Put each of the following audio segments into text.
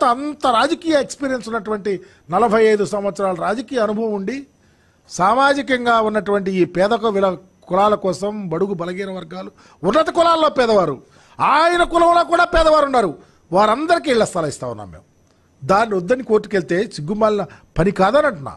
అంత రాజకీయ ఎక్స్పీరియన్స్ ఉన్నటువంటి నలభై ఐదు సంవత్సరాల రాజకీయ అనుభవం ఉండి సామాజికంగా ఉన్నటువంటి ఈ పేద విల కులాల కోసం బడుగు బలహీన వర్గాలు ఉన్నత కులాల్లో పేదవారు ఆయన కులంలో కూడా పేదవారు ఉన్నారు వారందరికీ ఇళ్ల స్థలం ఇస్తా ఉన్నాం మేము దాన్ని వద్దని కోర్టుకెళ్తే సిగ్గుమాలిన పని కాదని అంటున్నా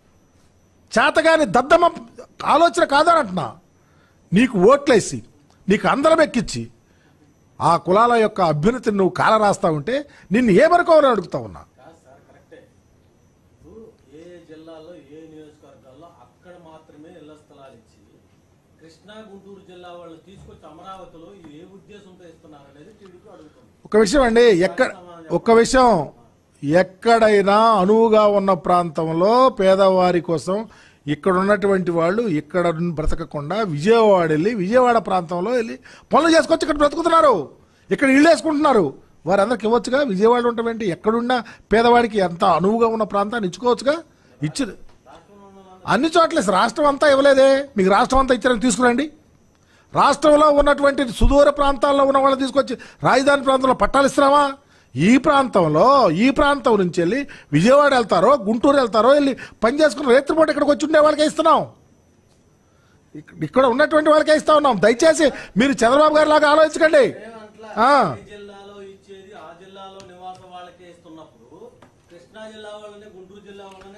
చేతగాని దద్దమ్మ ఆలోచన కాదని అంటున్నా నీకు ఓట్లేసి నీకు అందరం ఎక్కించి ఆ కులాల యొక్క అభ్యున్నతిని నువ్వు కాల రాస్తా ఉంటే నిన్ను ఏమనుకోవాలని అడుగుతా ఉన్నా కాదు సార్ కరెక్టే ఇప్పుడు ఏ ఏ జిల్లాలో ఏ నియోజకవర్గాల్లో అక్కడ మాత్రమే ఇళ్ల స్థలాలు ఇచ్చి కృష్ణా గుంటూరు జిల్లా వాళ్ళు తీసుకొచ్చి అమరావతిలో ఇది ఏ ఉద్దేశంతో ఇస్తున్నారు అనేది టీడీపీ అడుగుతుంది ఒక విషయం అండి ఎక్కడ ఒక్క విషయం ఎక్కడైనా అనువుగా ఉన్న ప్రాంతంలో పేదవారి కోసం ఇక్కడ ఉన్నటువంటి వాళ్ళు ఇక్కడ బ్రతకకుండా విజయవాడ వెళ్ళి విజయవాడ ప్రాంతంలో వెళ్ళి పనులు చేసుకొచ్చి ఇక్కడ బ్రతుకుతున్నారు ఇక్కడ ఇళ్ళు వేసుకుంటున్నారు వారందరికి ఇవ్వచ్చుగా విజయవాడ ఉండటం ఎక్కడున్నా పేదవాడికి ఎంత అనువుగా ఉన్న ప్రాంతాన్ని ఇచ్చుకోవచ్చుగా ఇచ్చి అన్ని చోట్ల రాష్ట్రం అంతా ఇవ్వలేదే మీకు రాష్ట్రం అంతా ఇచ్చారని తీసుకురండి రాష్ట్రంలో ఉన్నటువంటి సుదూర ప్రాంతాల్లో ఉన్న వాళ్ళని తీసుకొచ్చి రాజధాని ప్రాంతంలో పట్టాలు ఇస్తున్నామా ఈ ప్రాంతంలో ఈ ప్రాంతం నుంచి వెళ్ళి విజయవాడ వెళ్తారో గుంటూరు వెళ్తారో వెళ్ళి పని చేసుకుని రేత్రిపూట ఇక్కడికి వచ్చి ఉండే వాళ్ళకే ఇస్తున్నాం ఇక్- ఇక్కడ ఉన్నటువంటి వాళ్ళకే ఇస్తా ఉన్నాం దయచేసి మీరు చంద్రబాబు గారి లాగా ఆలోచించకండి ఏమంట్లా ఆ. ఏ జిల్లాలో ఇచ్చేది ఆ జిల్లాలో నివాస వాళ్ళకే ఇస్తున్నప్పుడు కృష్ణా జిల్లా వాళ్ళని గుంటూరు జిల్లా వాళ్ళని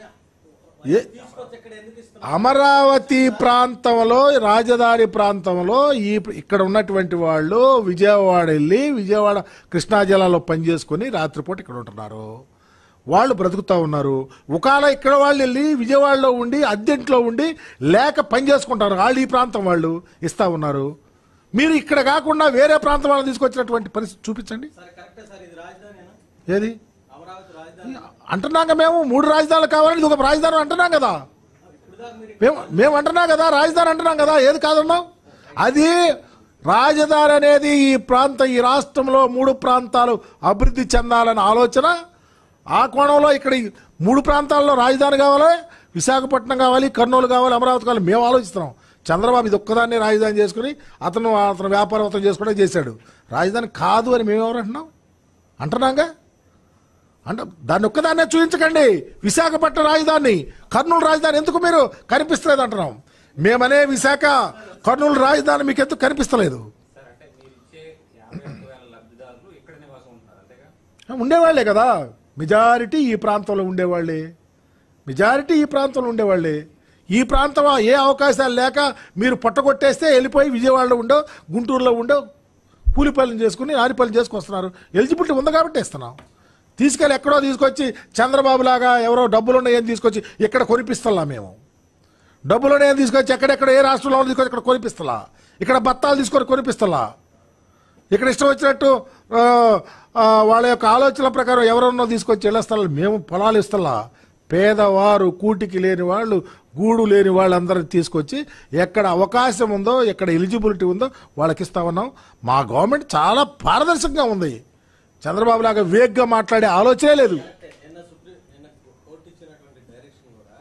ఏ- తీసుకొచ్చి ఇక్కడ ఎందుకు ఇస్తున్నారు అమరావతి ప్రాంతంలో రాజధాని ప్రాంతంలో ఈ ఇక్కడ ఉన్నటువంటి వాళ్ళు విజయవాడ వెళ్ళి విజయవాడ కృష్ణా జిల్లాలో పనిచేసుకొని రాత్రిపూట ఇక్కడ ఉంటున్నారు వాళ్ళు బ్రతుకుతా ఉన్నారు ఒకవేళ ఇక్కడ వాళ్ళు వెళ్ళి విజయవాడలో ఉండి అద్దెంట్లో ఉండి లేక పని చేసుకుంటారు వాళ్ళు ఈ ప్రాంతం వాళ్ళు ఇస్తా ఉన్నారు మీరు ఇక్కడ కాకుండా వేరే ప్రాంతం వాళ్ళని తీసుకొచ్చినటువంటి పరిస్థితి చూపించండి సరే కరెక్టే సార్ ఇది రాజధానినా ఏది అమరావతి రాజధాని అంటున్నాక మేము మూడు రాజధానులు కావాలని ఇది ఒక రాజధాని అంటున్నాం కదా ఇప్పుడు దాకా మీరు మేము మేము అంటున్నాం కదా రాజధాని అంటున్నాం కదా ఏది కాదన్నాం అది రాజధాని అనేది ఈ ప్రాంతం ఈ రాష్ట్రంలో మూడు ప్రాంతాలు అభివృద్ధి చెందాలన్న ఆలోచన ఆ కోణంలో ఇక్కడ ఈ మూడు ప్రాంతాల్లో రాజధాని కావాలి విశాఖపట్నం కావాలి కర్నూలు కావాలి అమరావతి కావాలి మేము ఆలోచిస్తున్నాం చంద్రబాబు ఇది ఒక్కదాన్ని రాజధాని చేసుకుని అతను అతను వ్యాపారం అతను చేసుకోవడం చేశాడు రాజధాని కాదు అని మేము ఎవరు అంటున్నాం అంటున్నాగా అంటే దాన్ని ఒక్కదాన్నే చూపించకండి విశాఖపట్నం రాజధాని కర్నూలు రాజధాని ఎందుకు మీరు కనిపిస్తలేదు అంటున్నాం మేమనే విశాఖ కర్నూలు రాజధాని మీకు ఎందుకు కనిపిస్తలేదు సార్ అంటే మీరు ఇచ్చే యాభై ఒక్క వేల లబ్ధిదారులు ఇక్కడ నివాసం ఉంటున్నారు అంతేగా ఉండేవాళ్లే కదా మెజారిటీ ఈ ప్రాంతంలో ఉండేవాళ్ళే మెజారిటీ ఈ ప్రాంతంలో ఉండేవాళ్ళే ఈ ప్రాంతం ఏ అవకాశాలు లేక మీరు పొట్టగొట్టేస్తే వెళ్ళిపోయి విజయవాడలో ఉండో గుంటూరులో ఉండో కూలి పనులు చేసుకుని ఆరి పనులు చేసుకొస్తున్నారు ఎలిజిబిలిటీ ఉంది కాబట్టి ఇస్తున్నాం తీసుకెళ్ళి ఎక్కడో తీసుకొచ్చి చంద్రబాబు లాగా ఎవరో డబ్బులు ఉన్నాయని తీసుకొచ్చి ఇక్కడ కొనిపిస్తలా మేము డబ్బులు ఉన్నాయని తీసుకొచ్చి ఎక్కడెక్కడ ఏ రాష్ట్రంలో తీసుకొచ్చి ఇక్కడ కొనిపిస్తలా ఇక్కడ బత్తాలు తీసుకొని కొనిపిస్తలా ఇక్కడ ఇష్టం వచ్చినట్టు ఆ, ఆ, వాళ్ళ యొక్క ఆలోచనల ప్రకారం ఎవరన్నా తీసుకొచ్చి ఇళ్ల స్థలాలు మేము పొలాలు ఇస్తలా పేదవారు కూటికి లేని వాళ్ళు గూడు లేని వాళ్ళందరినీ తీసుకొచ్చి ఎక్కడ అవకాశం ఉందో ఎక్కడ ఎలిజిబిలిటీ ఉందో వాళ్ళకి ఇస్తా ఉన్నాం మా గవర్నమెంట్ చాలా పారదర్శకంగా ఉంది చంద్రబాబు లాగా వేగ్గా మాట్లాడే ఆలోచనే లేదు కరెక్టే. నిన్న సుప్రీం నిన్న కోర్టు ఇచ్చినటువంటి డైరెక్షన్ కూడా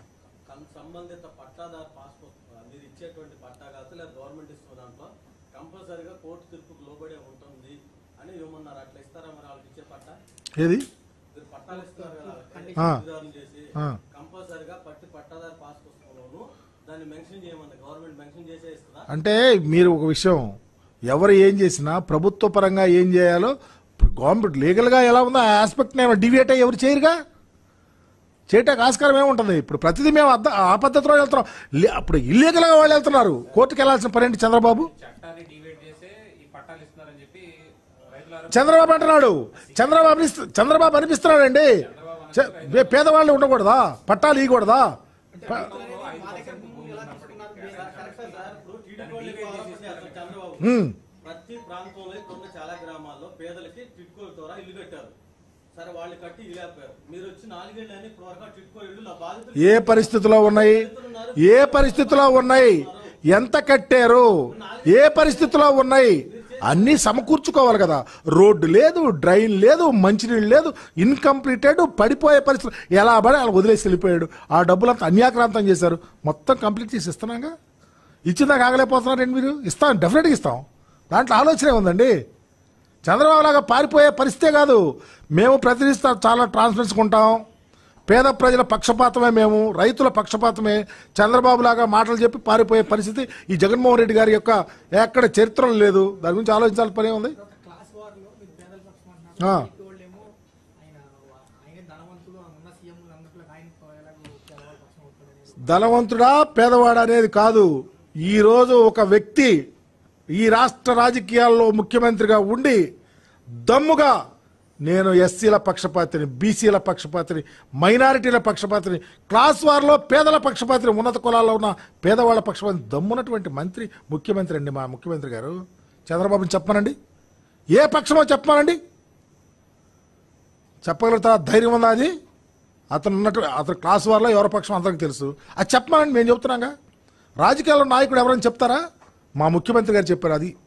కం- సంబంధిత పట్టాదారు పాస్పోర్ట్ మీరు ఇచ్చేటువంటి పట్టా కాదు లేదా గవర్నమెంట్ ఇస్తున్న దాంట్లో కంపల్సరీగా కోర్టు తీర్పుకు లోబడే ఉంటుంది అని ఇవ్వమన్నారు అట్లా ఇస్తారా మరి వాళ్ళకి ఇచ్చే పట్టా ఏది మీరు పట్టాలు ఇస్తారు కదా ఆ. ఉదాహరణ చేసి ఆ. కంపల్సరీగా పట్టి పట్టాదారు పాస్ పుస్తకంలోను దాన్ని మెన్షన్ చేయమని గవర్నమెంట్ మెన్షన్ చేసే ఇస్తుందా అంటే మీరు ఒక విషయం ఎవరు ఏం చేసినా ప్రభుత్వ పరంగా ఏం చేయాలో గవర్నమెంట్ లీగల్గా ఎలా ఉందో ఆ ఆస్పెక్ట్ని ఏమైనా డివియేట్ అయ్యి ఎవరు చేయరుగా చేయటానికి ఆస్కారం ఏముంటుంది ఇప్పుడు ప్రతిదీ మేము అద్ద- ఆ పద్ధతిలో వెళ్తున్నాం లే- అప్పుడు ఇల్లీగల్గా వాళ్ళు వెళ్తున్నారు కోర్టుకు వెళ్ళాల్సిన పని ఏంటి చంద్రబాబు చట్టాన్ని డివైడ్ చేసే ఈ పట్టాలు ఇస్తున్నారని చెప్పి రైతుల ఆరోగ్యం చంద్రబాబు అంటున్నాడు చంద్రబాబు అనిపిస్తు- చంద్రబాబు అనిపిస్తున్నాడండి చ- పే- పేదవాళ్ళు ఉండకూడదా పట్టాలు ఇవ్వకూడదా ప- కరెక్టే సార్ ఇప్పుడు టీడీపీ వాళ్ళు ఎక్కువ ఆలోచన చేస్తారు చంద్రబాబు హ్మ్. ప్రతి ప్రాంతంలో ఇక్కడున్న చాలా గ్రామాల్లో పేదలకి టిట్కోల ద్వారా ఇల్లు కట్టారు సరే వాళ్ళు కట్టి ఇలేపారు మీరు వచ్చి నాలుగేళ్ళు అని ఇప్పుడు వరకు టిట్కో ఇల్లు నా బాధితులు ఏ పరిస్థితిలో ఉన్నాయి ఏ పరిస్థితిలో ఉన్నాయి ఎంత కట్టారు ఏ పరిస్థితిలో ఉన్నాయి అన్నీ సమకూర్చుకోవాలి కదా రోడ్డు లేదు డ్రైన్ లేదు మంచినీళ్ళు లేదు ఇన్కంప్లీటెడ్ పడిపోయే పరిస్థితి ఎలా పడి అలా వదిలేసి వెళ్ళిపోయాడు ఆ డబ్బులంతా అన్యాక్రాంతం చేశారు మొత్తం కంప్లీట్ చేసి ఇస్తున్నాగా ఇచ్చిందా కాగలేకపోతున్నారండి మీరు ఇస్తాం డెఫినెట్గా ఇస్తాం దాంట్లో ఆలోచనే ఉందండి చంద్రబాబు లాగా పారిపోయే పరిస్థితే కాదు మేము ప్రతినిధిస్తా చాలా ట్రాన్స్పరెన్స్గా ఉంటాం పేద ప్రజల పక్షపాతమే మేము రైతుల పక్షపాతమే చంద్రబాబు లాగా మాటలు చెప్పి పారిపోయే పరిస్థితి ఈ జగన్మోహన్ రెడ్డి గారి యొక్క ఎక్కడ చరిత్రలో లేదు దాని గురించి ఆలోచించాల్సిన పని ఉంది ఒక క్లాస్ వార్లో మీరు పేదల పక్షం ఆ. అంటున్నారు వాళ్ళేమో ఆయన ఆయన ధనవంతుడు ఆ ఉన్న సీఎం అందరిలో ఆయన ఎలాగో పేదవాళ్ళ పక్షం అవుతాడని ధనవంతుడా పేదవాడా అనేది కాదు ఈరోజు ఒక వ్యక్తి ఈ రాష్ట్ర రాజకీయాల్లో ముఖ్యమంత్రిగా ఉండి దమ్ముగా నేను ఎస్సీల పక్షపాతిని బీసీల పక్షపాతిని మైనారిటీల పక్షపాతిని క్లాస్ వార్లో పేదల పక్షపాతిని ఉన్నత కులాల్లో ఉన్న పేదవాళ్ళ పక్షపాతిని దమ్మున్నటువంటి మంత్రి ముఖ్యమంత్రి అండి మా ముఖ్యమంత్రి గారు చంద్రబాబుని చెప్పమనండి ఏ పక్షమో చెప్పమనండి చెప్పగలుగుతా ధైర్యం ఉందా అది అతను ఉన్నట్టు అతను క్లాస్ వారిలో ఎవరి పక్షం అందరికి తెలుసు అది చెప్పమని మేము చెప్తున్నాగా రాజకీయాల్లో నాయకుడు ఎవరైనా చెప్తారా మా ముఖ్యమంత్రి గారు చెప్పారు అది